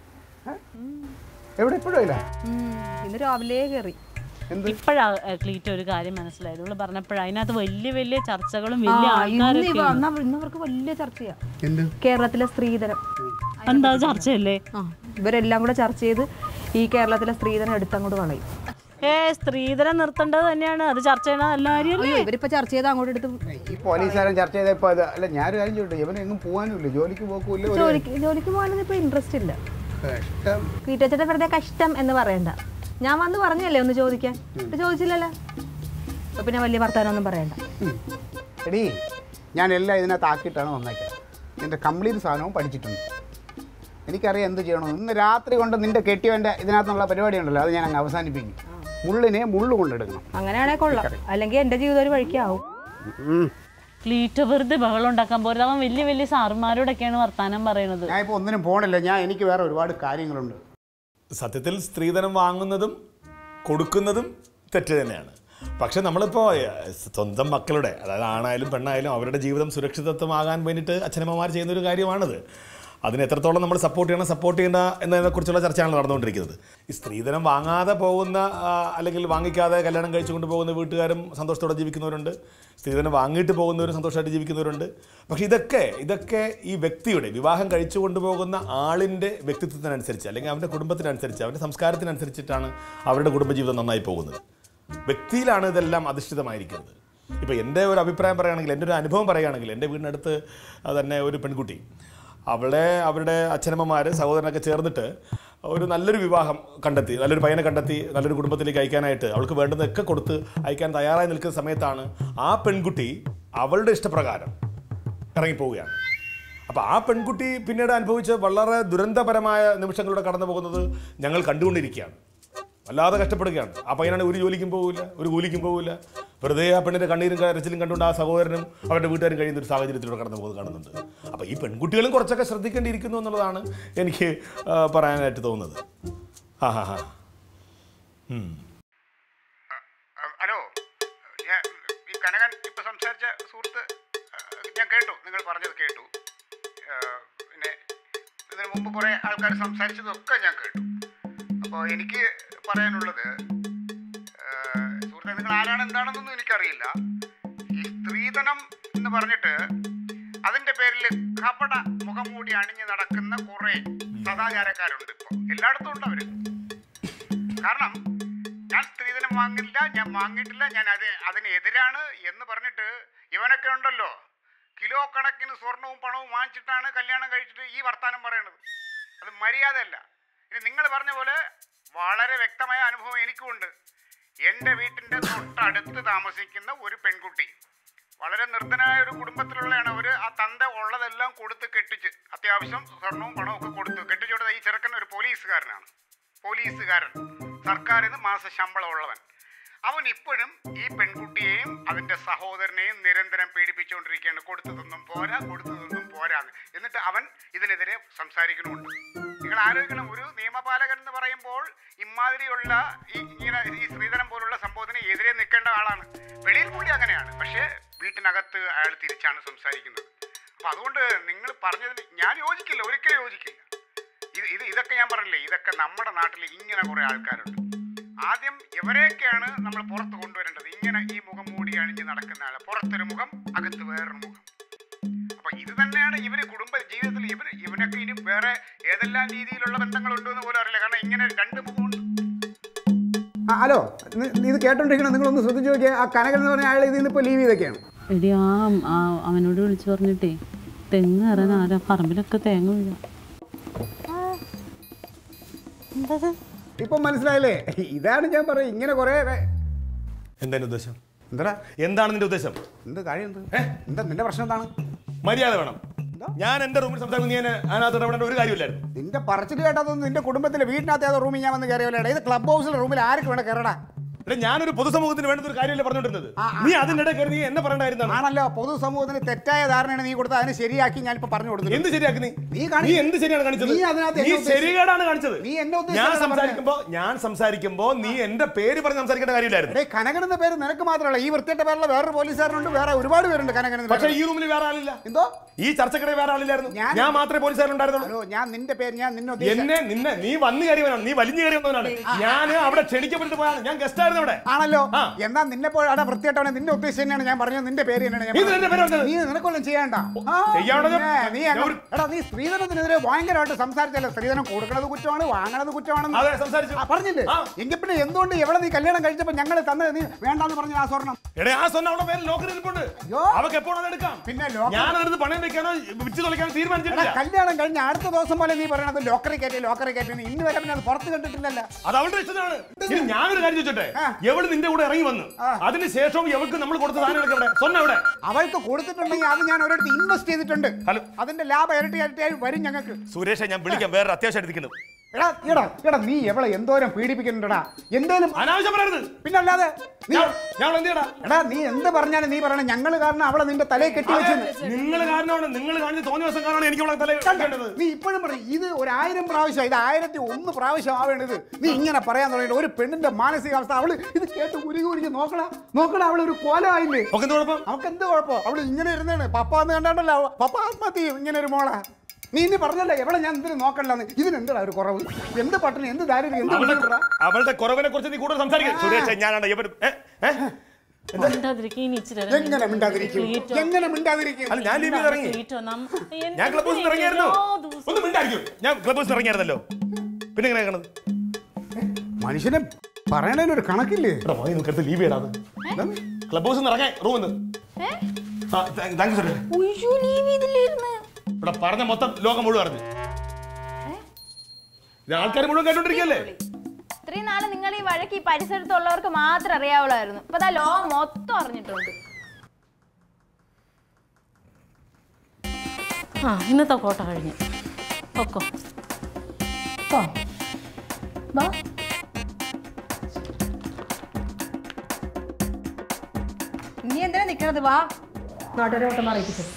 എവിടെ ഇപ്പോഴും ഇല്ല ഉം. ഇന്ന് രാവിലെ കയറി എന്ത് ഇപ്പോഴാ ക്ലീറ്റ് ഒരു കാര്യം മനസ്സിലായത് ഇവള് പറഞ്ഞപ്പോഴാ അതിനകത്ത് വലിയ വലിയ ചർച്ചകളും വലിയ ആ, ഇന്ന് ആൾക്കാരൊക്കെ ഇവ- അന്ന് അവ- ഇന്ന് അവർക്ക് വലിയ ചർച്ചയാ എന്ത് കേരളത്തിലെ സ്ത്രീധനം എന്താ ചർച്ചയല്ലേ ആ ഇവരെല്ലാം കൂടെ ചർച്ച ചെയ്ത് ഈ കേരളത്തിലെ സ്ത്രീധനം എടുത്തങ്ങോട്ട് കളയും ഏ സ്ത്രീധനം നിർത്തേണ്ടത് തന്നെയാണ് അത് ചർച്ച ചെയ്യണ എല്ലാവരും അയ്യോ ഇവരിപ്പോ ചർച്ച ചെയ്ത് അങ്ങോട്ട് എടുത്ത് ഈ പോലീസുകാരൻ ചർച്ച ചെയ്തപ്പോ അത് അല്ല ഞാനൊരു കാര്യം ചോദിട്ടെ ഇവൻ എങ്ങും പോകാനുമില്ല ജോലിക്ക് പോക്കൂല്ല ഒരു ജോലിക്ക് ജോലിക്ക് പോകാനൊന്നും ഇപ്പൊ ഇൻട്രസ്റ്റ് ഇല്ല കഷ്ടം വീട്ടച്ചന്റെ വെറുതെ കഷ്ടം എന്ന് പറയണ്ട ഞാൻ വന്ന് പറഞ്ഞല്ലേ ഒന്ന് ചോദിക്കാൻ ഇത് ചോദിച്ചില്ലല്ലോ അപ്പൊ പിന്നെ വലിയ വർത്താനൊന്നും പറയണ്ട ഉം. എടീ ഞാൻ എല്ലാം ഇതിനകത്ത് ആക്കിയിട്ടാണ് വന്നേക്കുന്നത് നിന്റെ കംപ്ലീറ്റ് സാധനവും പഠിച്ചിട്ടുണ്ട് എനിക്കറിയാം എന്ത് ചെയ്യണമെന്ന് ഇന്ന് രാത്രി കൊണ്ട് നിന്റെ കെട്ടിയവൻ്റെ ഇതിനകത്തുള്ള പരിപാടി ഉണ്ടല്ലോ അത് ഞാൻ അങ്ങ് അവസാനിപ്പിക്കും മുള്ളിനെ മുള്ളു കൊണ്ടെടുക്കണം അങ്ങനെയാണെങ്കിൽ കൊള്ളാം അല്ലെങ്കിൽ എന്റെ ജീവിതം ഒരു വഴിക്കാവും ഉം. ക്ലീറ്റ് വെറുതെ ബഹളം ഉണ്ടാക്കാൻ പോരുത് അവൻ വലിയ വലിയ സാറുമാരോടൊക്കെയാണ് വർത്താനം പറയണത് ഞാൻ ഇപ്പോൾ ഒന്നിനും പോകണില്ല ഞാൻ എനിക്ക് വേറെ ഒരുപാട് കാര്യങ്ങളുണ്ട് സത്യത്തിൽ സ്ത്രീധനം വാങ്ങുന്നതും കൊടുക്കുന്നതും തെറ്റ് തന്നെയാണ് പക്ഷെ നമ്മളിപ്പോൾ സ്വന്തം മക്കളുടെ അതായത് ആണായാലും പെണ്ണായാലും അവരുടെ ജീവിതം സുരക്ഷിതത്വമാകാൻ വേണ്ടിയിട്ട് അച്ഛനമ്മമാർ ചെയ്യുന്ന ഒരു കാര്യമാണത് അതിന് എത്രത്തോളം നമ്മൾ സപ്പോർട്ട് ചെയ്യണം സപ്പോർട്ട് ചെയ്യേണ്ട എന്നതിനെക്കുറിച്ചുള്ള ചർച്ചയാണ് നടന്നുകൊണ്ടിരിക്കുന്നത് ഈ സ്ത്രീധനം വാങ്ങാതെ പോകുന്ന ആ, അല്ലെങ്കിൽ വാങ്ങിക്കാതെ കല്യാണം കഴിച്ചു കൊണ്ടുപോകുന്ന വീട്ടുകാരും സന്തോഷത്തോടെ ജീവിക്കുന്നവരുണ്ട് സ്ത്രീധനം വാങ്ങിയിട്ട് പോകുന്നവരും സന്തോഷമായിട്ട് ജീവിക്കുന്നവരുണ്ട് പക്ഷേ ഇതൊക്കെ ഇതൊക്കെ ഈ വ്യക്തിയുടെ വിവാഹം കഴിച്ചു കൊണ്ടുപോകുന്ന ആളിൻ്റെ വ്യക്തിത്വത്തിനനുസരിച്ച് അല്ലെങ്കിൽ അവൻ്റെ കുടുംബത്തിനനുസരിച്ച് അവൻ്റെ സംസ്കാരത്തിനനുസരിച്ചിട്ടാണ് അവരുടെ കുടുംബജീവിതം നന്നായി പോകുന്നത് വ്യക്തിയിലാണ് ഇതെല്ലാം അധിഷ്ഠിതമായിരിക്കുന്നത് ഇപ്പോൾ എൻ്റെ ഒരു അഭിപ്രായം പറയുകയാണെങ്കിൽ എൻ്റെ ഒരു അനുഭവം പറയുകയാണെങ്കിൽ എൻ്റെ വീടിനടുത്ത് തന്നെ ഒരു പെൺകുട്ടി അവളെ അവരുടെ അച്ഛനമ്മമാർ സഹോദരനൊക്കെ ചേർന്നിട്ട് ഒരു നല്ലൊരു വിവാഹം കണ്ടെത്തി നല്ലൊരു പയ്യനെ കണ്ടെത്തി നല്ലൊരു കുടുംബത്തിലേക്ക് അയക്കാനായിട്ട് അവൾക്ക് വേണ്ടുന്നതൊക്കെ കൊടുത്ത് അയക്കാൻ തയ്യാറായി നിൽക്കുന്ന സമയത്താണ് ആ പെൺകുട്ടി അവളുടെ ഇഷ്ടപ്രകാരം ഇറങ്ങിപ്പോവുകയാണ് അപ്പോൾ ആ പെൺകുട്ടി പിന്നീട് അനുഭവിച്ച വളരെ ദുരന്തപരമായ നിമിഷങ്ങളിലൂടെ കടന്നു പോകുന്നത് ഞങ്ങൾ കണ്ടുകൊണ്ടിരിക്കുകയാണ് വല്ലാതെ കഷ്ടപ്പെടുകയാണ് ആ പയ്യനാണ് ഒരു ജോലിക്കും പോകില്ല ഒരു കൂലിക്കും പോകില്ല വെറുതെ ആ പെണ്ണിൻ്റെ കണ്ണീരും കരച്ചിലും കണ്ടുകൊണ്ട് ആ സഹോദരനും അവരുടെ വീട്ടുകാരും കഴിയുന്ന ഒരു സാഹചര്യത്തിലൂടെ കടന്നു പോകുന്നത് കാണുന്നുണ്ട് അപ്പോൾ ഈ പെൺകുട്ടികളും കുറച്ചൊക്കെ ശ്രദ്ധിക്കേണ്ടിയിരിക്കുന്നു എന്നുള്ളതാണ് എനിക്ക് ആ, പറയാനായിട്ട് തോന്നുന്നത് ആ ഹാ ഹാ ഹലോ ഞാൻ ഈ കനകൻ ഇപ്പൊ സംസാരിച്ച സുഹൃത്ത് ആ, ഞാൻ കേട്ടു നിങ്ങൾ പറഞ്ഞത് കേട്ടു ആ, പിന്നെ ഇതിനു മുമ്പ് കുറേ ആൾക്കാർ സംസാരിച്ചതൊക്കെ ഞാൻ കേട്ടു അപ്പോൾ എനിക്ക് പറയാനുള്ളത് ആ, സുഹൃത്തെ നിങ്ങൾ ആരാണ് എന്താണെന്നൊന്നും എനിക്കറിയില്ല ഈ സ്ത്രീധനം എന്ന് പറഞ്ഞിട്ട് അതിന്റെ പേരിൽ കപട മുഖംമൂടി അണിഞ്ഞ് നടക്കുന്ന കുറേ സദാചാരക്കാരുണ്ട് ഇപ്പോൾ എല്ലായിടത്തും ഉണ്ട് അവര് കാരണം ഞാൻ സ്ത്രീധനം വാങ്ങില്ല ഞാൻ വാങ്ങിയിട്ടില്ല ഞാൻ അത് അതിനെതിരാണ് എന്ന് പറഞ്ഞിട്ട് ഇവനൊക്കെ ഉണ്ടല്ലോ കിലോ കണക്കിന് സ്വർണവും പണവും വാങ്ങിച്ചിട്ടാണ് കല്യാണം കഴിച്ചിട്ട് ഈ വർത്താനം പറയണത് അത് മര്യാദയല്ല ഇനി നിങ്ങൾ പറഞ്ഞ പോലെ വളരെ വ്യക്തമായ അനുഭവം എനിക്കുമുണ്ട് എൻ്റെ വീട്ടിൻ്റെ തൊട്ടടുത്ത് താമസിക്കുന്ന ഒരു പെൺകുട്ടി വളരെ നിർദ്ധനായ ഒരു കുടുംബത്തിലുള്ളതാണ് അവർ ആ തന്ത ഉള്ളതെല്ലാം കൊടുത്ത് കെട്ടിച്ച് അത്യാവശ്യം സ്വർണവും പണവും ഒക്കെ കൊടുത്തു കെട്ടിച്ചു കൊടുത്ത ഈ ചെറുക്കൻ ഒരു പോലീസുകാരനാണ് പോലീസുകാരൻ സർക്കാരിൽ നിന്ന് മാസ ശമ്പളം ഉള്ളവൻ അവൻ ഇപ്പോഴും ഈ പെൺകുട്ടിയെയും അതിൻ്റെ സഹോദരനെയും നിരന്തരം പീഡിപ്പിച്ചുകൊണ്ടിരിക്കുകയാണ് കൊടുത്തതൊന്നും പോരാ കൊടുത്തതൊന്നും പോരാ എന്നിട്ട് അവൻ ഇതിനെതിരെ സംസാരിക്കണമുണ്ട് നിങ്ങൾ ആലോചിക്കണം ഒരു നിയമപാലകൻ എന്ന് പറയുമ്പോൾ ഇമാതിരിയുള്ള ഈ ഇങ്ങനെ ഈ ശ്രീധരൻ പോലുള്ള സംഭവത്തിന് എതിരെ നിൽക്കേണ്ട ആളാണ് വെളിയിൽ പുള്ളി അങ്ങനെയാണ് പക്ഷേ വീട്ടിനകത്ത് അയാൾ തിരിച്ചാണ് സംസാരിക്കുന്നത് അപ്പം അതുകൊണ്ട് നിങ്ങൾ പറഞ്ഞതിന് ഞാൻ യോജിക്കില്ല ഒരിക്കലും യോജിക്കില്ല ഇത് ഇത് ഇതൊക്കെ ഞാൻ പറഞ്ഞില്ലേ ഇതൊക്കെ നമ്മുടെ നാട്ടിൽ ഇങ്ങനെ കുറേ ആൾക്കാരുണ്ട് ആദ്യം ഇവരെയൊക്കെയാണ് നമ്മൾ പുറത്ത് കൊണ്ടുവരേണ്ടത് ഇങ്ങനെ ഈ മുഖം മൂടി അണിഞ്ഞ് നടക്കുന്ന ആള് പുറത്തൊരു മുഖം അകത്ത് വേറൊരു മുഖം അപ്പൊ ഇത് തന്നെയാണ് ഇവര് കുടുംബ ജീവിതത്തിൽ ഇവർ ഇവനൊക്കെ ഇനി വേറെ ഏതെല്ലാം രീതിയിലുള്ള ബന്ധങ്ങളുണ്ടോ എന്ന് പോലും അറിയില്ല കാരണം ഇങ്ങനെ രണ്ട് മുഖമുണ്ട് ഹലോ ഇത് കേട്ടോണ്ടിരിക്കണം നിങ്ങളൊന്ന് ശ്രദ്ധിച്ചു നോക്കിയാൽ ആ കനകൻ എന്ന് പറഞ്ഞ അയാൾ ഇതിൽ നിന്ന് ഇപ്പോൾ ലീവ് ചെയ്തൊക്കെയാണ് എടി ആ ആ അവനോട് വിളിച്ചു പറഞ്ഞിട്ടേ തെങ്ങ് കയറാൻ ആരാ പറമ്പിലൊക്കെ തേങ്ങ വീഴാം ഇപ്പം മനസ്സിലായില്ലേ ഇതാണ് ഞാൻ പറയും ഇങ്ങനെ കുറേ എന്താണ് ഉദ്ദേശം എന്താ എന്താണ് നിന്റെ ഉദ്ദേശം എന്ത് കാര്യം എന്ത് എന്താ നിന്റെ പ്രശ്നം എന്താണ് മര്യാദ വേണം ഞാൻ എന്റെ റൂമിൽ സംസാരിക്കുന്ന നീ എന്നെ അതിനകത്ത് ഇടപെടേണ്ട ഒരു കാര്യമില്ലായിരുന്നു നിന്റെ പറച്ചിൽ കേട്ടതൊന്നും നിന്റെ കുടുംബത്തിലെ വീട്ടിനകത്ത് ഏതോ റൂമിൽ ഞാൻ വന്ന് കയറിയല്ലേ ഇത് ക്ലബ് ഹൗസിലെ റൂമിൽ ആർക്ക് വേണം കയറടാ എടാ ഞാനൊരു പൊതുസമൂഹത്തിന് വേണ്ട ഒരു കാര്യമല്ലേ പറഞ്ഞോണ്ടിരുന്നത് നീ അതിനിടെ കയറി നീ എന്നെ പറയണ്ടായിരുന്നാണ് ആണല്ലോ പൊതുസമൂഹത്തിന് തെറ്റായ ധാരണയാണ് നീ കൊടുത്തത് അതിന് ശരിയാക്കി ഞാനിപ്പോ പറഞ്ഞു കൊടുത്തു എന്ത് ശരിയാക്കി നീ നീ കാണി- നീ എന്ത് ശരിയാണ് കാണിച്ചത് നീ അതിനകത്ത് നീ എന്നെ ഉദ്ദേശിച്ച- ശരികേടാണ് കാണിച്ചത് നീ എന്നെ ഉദ്ദേശിച്ച ഞാൻ എന്താ സംസാരിക്കുമ്പോ ഞാൻ സംസാരിക്കുമ്പോ നീ എന്റെ പേര് പറഞ്ഞ് സംസാരിക്കേണ്ട കാര്യമില്ലായിരുന്നു എടേ കനകൻ എന്ന പേര് നിനക്ക് മാത്രമല്ല ഈ വൃത്തിയുടെ പേരുള്ള വേറൊരു പോലീസുകാരനുണ്ട് വേറെ ഒരുപാട് പേരുണ്ട് കനകൻ എന്ന പക്ഷേ പേര്. ഈ റൂമിൽ വേറെ ആളില്ല എന്തോ ഈ ചർച്ചക്കിടെ വേറെ ആളില്ലായിരുന്നു ഞാൻ- ഞാൻ മാത്രമേ പോലീസുകാരുണ്ടായിരുന്നുള്ളൂ ഹലോ ഞാൻ നിന്റെ പേര് ഞാൻ നിന്നെ ഉദ്ദേശിച്ച എന്നെ നിന്നെ നീ വന്നു കയറിയവനാണ് നീ വലിഞ്ഞു കയറി വന്നവനാണ് ഞാൻ അവിടെ ക്ഷണിക്കപ്പെട്ടിട്ട് പോയാണ് ഞാൻ ഗസ്റ്റ് ആയിരുന്നു അവിടെ ആണല്ലോ ആ. എന്നാ നിന്നെ പോലെ അവിടെ വൃത്തിയായിട്ടാണ് നിന്റെ ഉദ്ദേശം തന്നെയാണ് ഞാൻ പറഞ്ഞത് നിന്റെ പേര് തന്നെയാണ് ഞാൻ ഇത് പറഞ്ഞത്. എന്റെ പേര് പറഞ്ഞത്. നീ നിനക്കൊല്ലം ചെയ്യണ്ട ആ, ചെയ്യാനുള്ളത് പിന്നെ നീ അങ്ങ് ഞാൻ ഒരു- എടാ നീ സ്ത്രീധനത്തിനെതിരെ ഭയങ്കരമായിട്ട് സംസാരിച്ചല്ലോ സ്ത്രീധനം കൊടുക്കണത് കുറ്റമാണ് വാങ്ങണത് കുറ്റമാണെന്ന് അതെ സംസാരിച്ചു ആ, പറഞ്ഞില്ലേ ആ. എങ്കിൽ പിന്നെ എന്തുകൊണ്ട് എവിടെ നീ കല്യാണം കഴിച്ചപ്പോ ഞങ്ങൾ തന്നത് നീ വേണ്ടാന്ന് പറഞ്ഞ ആ സ്വർണം എടേ ആ സ്വന്തം അവിടെ പേര് ലോക്കറിൽ ഇരിപ്പുണ്ട് അയ്യോ. അവക്ക് എപ്പോഴും അത് എടുക്കാം പിന്നെ ലോക്കർ- ഞാൻ അതെടുത്ത് പണയം വെക്കാനോ വിറ്റ് തുളയ്ക്കാനോ എടാ തീരുമാനിച്ചിട്ടില്ല കല്യാണം കഴിഞ്ഞ അടുത്ത ദിവസം പോലെ നീ പറയണത് ലോക്കറി കയറ്റി ലോക്കറി കയറ്റി ഇന്ന് വരെ പിന്നെ അത് പുറത്ത് കണ്ടിട്ടില്ലല്ലോ അത് അവളുടെ ഇഷ്ടമാണ് ഇനി ഞാനൊരു കാര്യം ചോദിച്ചോട്ടെ ആ. എവള് നിന്റെ കൂടെ ഇറങ്ങി വന്നു അതിനുശേഷവും എവൾക്ക് നമ്മൾ കൊടുത്ത സാധനങ്ങളൊക്കെ എവിടെ സ്വന്തം എവിടെ അവൾക്ക് കൊടുത്തിട്ടുണ്ടെങ്കിൽ അത് ഞാൻ ഒരിടത്ത് ഇൻവെസ്റ്റ് ചെയ്തിട്ടുണ്ട് ഹലോ. അതിന്റെ ലാഭം ഇരട്ടി ഇരട്ടിയായി വരും ഞങ്ങൾക്ക് സുരേഷെ ഞാൻ വിളിക്കാം വേറെ അത്യാവശ്യം എടുത്തിരിക്കുന്നു എടാ എടാ എടാ നീ എവളെ എന്തോരം പീഡിപ്പിക്കുന്നുണ്ടടാ എന്തേലും അനാവശ്യം പറയരുത് പിന്നെ അല്ലാതെ നീ ഞാൻ ഞാൻ എന്ത് ചെയ്യടാ എടാ നീ എന്ത് പറഞ്ഞാലും നീ പറയണം ഞങ്ങൾ കാരണം അവളെ നിന്റെ തലയിൽ കെട്ടി വെച്ചെന്ന് നിങ്ങൾ കാരണമാണ് നിങ്ങൾ കാണിച്ച തോന്നിയ ദിവസം കാരണമാണ് എനിക്ക് അവളെ തല വെക്കേണ്ടത് നീ ഇപ്പോഴും പറയും ഇത് ഒരു ആയിരം പ്രാവശ്യം ഇത് ആയിരത്തി ഒന്ന് പ്രാവശ്യം ആവേണ്ടത് നീ ഇങ്ങനെ പറയാൻ തുടങ്ങിയിട്ട് ഒരു പെണ്ണിന്റെ മാനസികാവസ്ഥ അവള് ഇത് കേട്ട് ഉരുകി ഉരുകി നോക്കടാ നോക്കടാ അവള് ഒരു കോലമായില്ലേ ഒക്കെ എന്ത് കുഴപ്പം അവൾക്ക് എന്ത് കുഴപ്പം അവള് ഇങ്ങനെ ഇരുന്നാണ് പപ്പ എന്ന് കണ്ടാണ്ടല്ലോ പപ്പ ആത്മഹത്യ ചെയ്യും ഇങ്ങനെ ഒരു മോളാ നീ ഇനി പറഞ്ഞല്ലേ എവിടെ ഞാൻ എന്തിനു നോക്കണ്ടെന്ന് ഇതിനെന്താ ഒരു കുറവ് എന്ത് പട്ടിണി എന്ത് ദാരിദ്ര്യം എന്ത് അവളുടെ ബുദ്ധിമുട്ടാ? അവളുടെ കുറവിനെ കുറിച്ച് നീ കൂടുതൽ സംസാരിക്കും സുരേഷ് ഞാനാണ് ഇവർ മിണ്ടാതിരിക്ക്, ഇനി ഇച്ചിരി നേരം എങ്ങനെ മിണ്ടാതിരിക്കും ക്ലീറ്റോ. എങ്ങനെ മിണ്ടാതിരിക്കും അല്ല ഞാൻ ലീവിൽ ഇറങ്ങി ക്ലീറ്റോ, നം- ഞാൻ ക്ലബ് ഹൗസിൽ ഇറങ്ങിയായിരുന്നു എല്ലാ ദിവസവും ഒന്ന് മിണ്ടായിരിക്കും ഞാൻ ക്ലബ് ഹൗസിൽ ഇറങ്ങിയായിരുന്നല്ലോ പിന്നെ എങ്ങനെ കാണുന്നത് മനുഷ്യനെ പറയണതിനൊരു കണക്കില്ലേ എടാ മോനെ നിനക്ക് അടുത്ത് ലീവ് ചെയ്യടാ ക്ലബ് ഹൗസിൽ നിന്ന് ഇറങ്ങാൻ റൂമിൽ നിന്ന് ആ താങ്ക് യു സുരേഷ് ഉയ്യോ ലീവ് ചെയ്തില്ലായിരുന്നു ഇവിടെ പറഞ്ഞ മൊത്തം ലോകം മുഴുവൻ അറിഞ്ഞു ഇത് ആൾക്കാർ മുഴുവൻ കേട്ടോണ്ടിരിക്കല്ലേ ഇത്രയും നാള് നിങ്ങൾ ഈ വഴക്ക് ഈ പരിസരത്തുള്ളവർക്ക് മാത്രം അറിയാവുള്ളായിരുന്നു ഇപ്പൊ ദാ ലോകം മൊത്തം അറിഞ്ഞിട്ടുണ്ട് ആ ഇന്നത്തെ കോട്ട കഴിഞ്ഞു ഒക്കോ പോ. വാ. നീ എന്തിനാ നിക്കണത് വാ നാട്ടുകാരെ ഓട്ടം മാറിയിപ്പിച്ചത്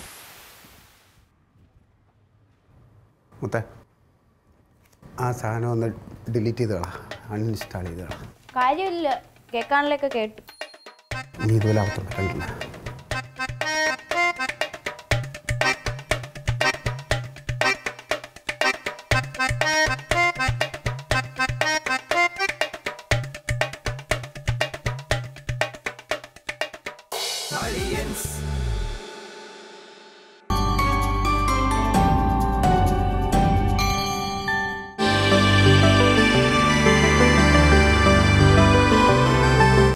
മുത്തേ ആ സാധനം ഒന്ന് ഡിലീറ്റ് ചെയ്ത് കളാ അൺഇൻസ്റ്റാൾ ചെയ്ത് കളാ കാര്യമില്ല കേൾക്കാനിലൊക്കെ കേട്ടു നീ ഇതുപോലെ അബദ്ധം പറ്റണ്ടില്ല